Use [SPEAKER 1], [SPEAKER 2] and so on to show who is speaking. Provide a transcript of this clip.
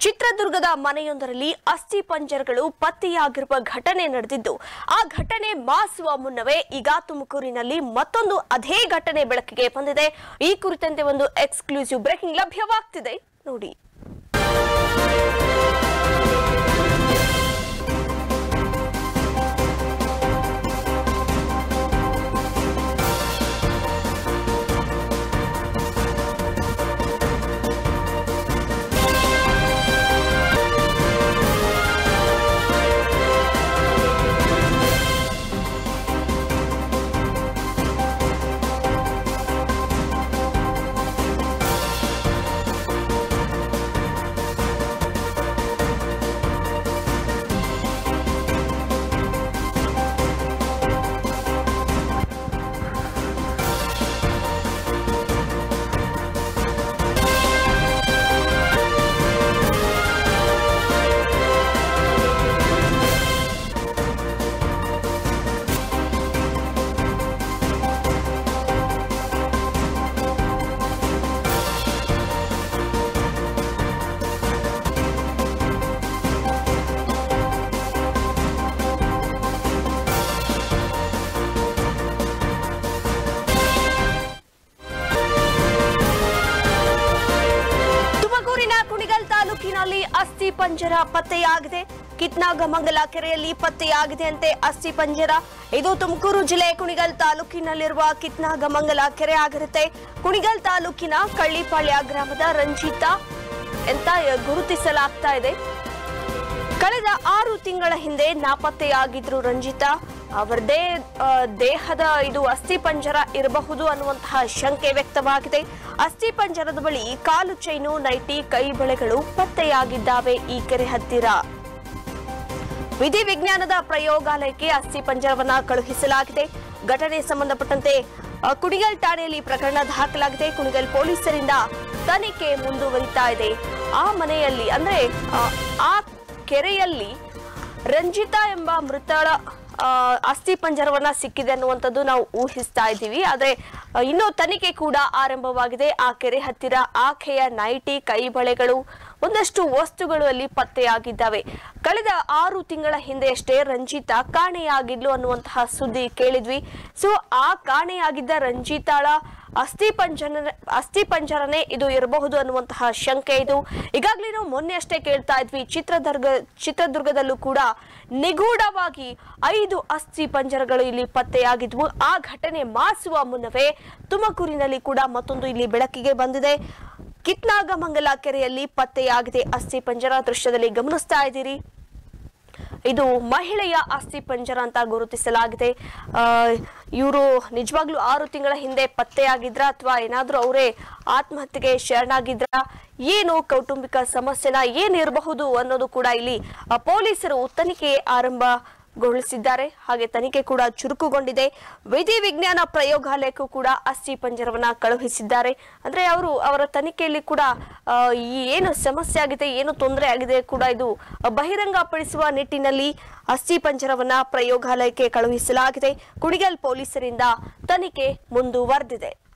[SPEAKER 1] ಚಿತ್ರದುರ್ಗದ ಮನೆಯೊಂದರಲ್ಲಿ ಅಸ್ಥಿ ಪಂಜರಗಳು ಪತ್ತೆಯಾಗಿರುವ ಘಟನೆ ನಡೆದಿದ್ದು ಆ ಘಟನೆ ಮಾಸುವ ಮುನ್ನವೇ ಈಗ ತುಮಕೂರಿನಲ್ಲಿ ಮತ್ತೊಂದು ಅದೇ ಘಟನೆ ಬೆಳಕಿಗೆ ಬಂದಿದೆ ಈ ಕುರಿತಂತೆ ಒಂದು ಎಕ್ಸ್ಕ್ಲೂಸಿವ್ ಬ್ರೇಕಿಂಗ್ ಲಭ್ಯವಾಗ್ತಿದೆ ನೋಡಿ ತುಮಕೂರಿನ ಕುಣಿಗಲ್ ತಾಲೂಕಿನಲ್ಲಿ ಅಸ್ಥಿ ಪಂಜರ ಪತ್ತೆಯಾಗಿದೆ ಕಿತ್ನಾಗಮಂಗಲ ಕೆರೆಯಲ್ಲಿ ಪತ್ತೆಯಾಗಿದೆ ಅಂತೆ ಅಸ್ಥಿ ಪಂಜರ ಇದು ತುಮಕೂರು ಜಿಲ್ಲೆ ಕುಣಿಗಲ್ ತಾಲೂಕಿನಲ್ಲಿರುವ ಕಿತ್ನಾಗಮಂಗಲ ಕೆರೆ ಆಗಿರುತ್ತೆ ಕುಣಿಗಲ್ ತಾಲೂಕಿನ ಕಳ್ಳಿಪಾಳ್ಯ ಗ್ರಾಮದ ರಂಜಿತಾ ಅಂತ ಗುರುತಿಸಲಾಗ್ತಾ ಇದೆ ಕಳೆದ ಆರು ತಿಂಗಳ ಹಿಂದೆ ನಾಪತ್ತೆಯಾಗಿದ್ರು ರಂಜಿತಾ ಅವರದೇ ಆ, ದೇಹದ ಇದು ಅಸ್ಥಿ ಪಂಜರ ಇರಬಹುದು ಅನ್ನುವಂತಹ ಶಂಕೆ ವ್ಯಕ್ತವಾಗಿದೆ ಅಸ್ಥಿ ಪಂಜರದ ಬಳಿ ಕಾಲು ಚೈನು ನೈಟಿ ಕೈ ಬಳೆಗಳು ಪತ್ತೆಯಾಗಿದ್ದಾವೆ ಈ ಕೆರೆ ಹತ್ತಿರ ವಿಧಿ ವಿಜ್ಞಾನದ ಪ್ರಯೋಗಾಲಯಕ್ಕೆ ಅಸ್ಥಿ ಪಂಜರವನ್ನ ಕಳುಹಿಸಲಾಗಿದೆ ಘಟನೆ ಸಂಬಂಧಪಟ್ಟಂತೆ ಆ, ಕುಣಿಗಲ್ ಠಾಣೆಯಲ್ಲಿ ಪ್ರಕರಣ ದಾಖಲಾಗಿದೆ ಕುಣಿಗಲ್ ಪೊಲೀಸರಿಂದ ತನಿಖೆ ಮುಂದುವರಿತಾ ಇದೆ ಆ ಮನೆಯಲ್ಲಿ ಅಂದ್ರೆ ಆ, ಆ ಕೆರೆಯಲ್ಲಿ ರಂಜಿತಾ ಎಂಬ ಮೃತಳ ಆ, ಅಸ್ಥಿ ಪಂಜರವನ್ನ ಸಿಕ್ಕಿದೆ ಅನ್ನುವಂಥದ್ದು ನಾವು ಊಹಿಸ್ತಾ ಇದ್ದೀವಿ ಆದ್ರೆ ಆ, ಇನ್ನೂ ತನಿಖೆ ಕೂಡ ಆರಂಭವಾಗಿದೆ ಆ ಕೆರೆ ಹತ್ತಿರ ಆಕೆಯ ನೈಟಿ ಕೈ ಬಳೆಗಳು ಒಂದಷ್ಟು ವಸ್ತುಗಳು ಅಲ್ಲಿ ಪತ್ತೆಯಾಗಿದ್ದಾವೆ ಕಳೆದ ಆರು ತಿಂಗಳ ಹಿಂದೆಯಷ್ಟೇ ರಂಜಿತಾ ಕಾಣೆಯಾಗಿದ್ಲು ಅನ್ನುವಂತಹ ಸುದ್ದಿ ಕೇಳಿದ್ವಿ ಸೊ ಆ ಕಾಣೆಯಾಗಿದ್ದ ರಂಜಿತಾಳ ಅಸ್ಥಿ ಪಂಜರ ಅಸ್ಥಿ ಪಂಜರನೇ ಇದು ಇರಬಹುದು ಅನ್ನುವಂತಹ ಶಂಕೆ ಇದು ಈಗಾಗಲೇ ನಾವು ಮೊನ್ನೆ ಅಷ್ಟೇ ಕೇಳ್ತಾ ಇದ್ವಿ ಚಿತ್ರದುರ್ಗ ಚಿತ್ರದುರ್ಗದಲ್ಲೂ ಕೂಡ ನಿಗೂಢವಾಗಿ ಐದು ಅಸ್ಥಿ ಪಂಜರಗಳು ಇಲ್ಲಿ ಪತ್ತೆಯಾಗಿದ್ವು ಆ ಘಟನೆ ಮಾಸುವ ಮುನ್ನವೇ ತುಮಕೂರಿನಲ್ಲಿ ಕೂಡ ಮತ್ತೊಂದು ಇಲ್ಲಿ ಬೆಳಕಿಗೆ ಬಂದಿದೆ ಕಿತ್ನಾಗಮಂಗಲ ಕೆರೆಯಲ್ಲಿ ಪತ್ತೆಯಾಗಿದೆ ಅಸ್ಥಿ ಪಂಜರ ದೃಶ್ಯದಲ್ಲಿ ಗಮನಿಸ್ತಾ ಇದ್ದೀರಿ ಇದು ಮಹಿಳೆಯ ಅಸ್ಥಿ ಪಂಜರ ಅಂತ ಗುರುತಿಸಲಾಗಿದೆ ಇವರು ನಿಜವಾಗ್ಲೂ ಆರು ತಿಂಗಳ ಹಿಂದೆ ಪತ್ತೆಯಾಗಿದ್ರ ಅಥವಾ ಏನಾದ್ರೂ ಅವರೇ ಆತ್ಮಹತ್ಯೆಗೆ ಶರಣಾಗಿದ್ರ ಏನು ಕೌಟುಂಬಿಕ ಸಮಸ್ಯೆನ ಏನಿರಬಹುದು ಅನ್ನೋದು ಕೂಡ ಇಲ್ಲಿ ಆ, ಪೊಲೀಸರು ತನಿಖೆ ಆರಂಭಗೊಳಿಸಿದ್ದಾರೆ ಹಾಗೆ ತನಿಖೆ ಕೂಡ ಚುರುಕುಗೊಂಡಿದೆ ವಿಧಿ ವಿಜ್ಞಾನ ಪ್ರಯೋಗಾಲಯಕ್ಕೂ ಕೂಡ ಅಸ್ಥಿ ಪಂಜರವನ್ನ ಕಳುಹಿಸಿದ್ದಾರೆ ಅಂದ್ರೆ ಅವರು ಅವರ ತನಿಖೆಯಲ್ಲಿ ಕೂಡ ಆ, ಈ ಏನು ಸಮಸ್ಯೆ ಆಗಿದೆ ಏನು ತೊಂದರೆ ಆಗಿದೆ ಕೂಡ ಇದು ಬಹಿರಂಗಪಡಿಸುವ ನಿಟ್ಟಿನಲ್ಲಿ ಅಸ್ಥಿ ಪಂಜರವನ್ನ ಪ್ರಯೋಗಾಲಯಕ್ಕೆ ಕಳುಹಿಸಲಾಗಿದೆ ಕುಣಿಗಲ್ ಪೊಲೀಸರಿಂದ ತನಿಖೆ ಮುಂದುವರೆದಿದೆ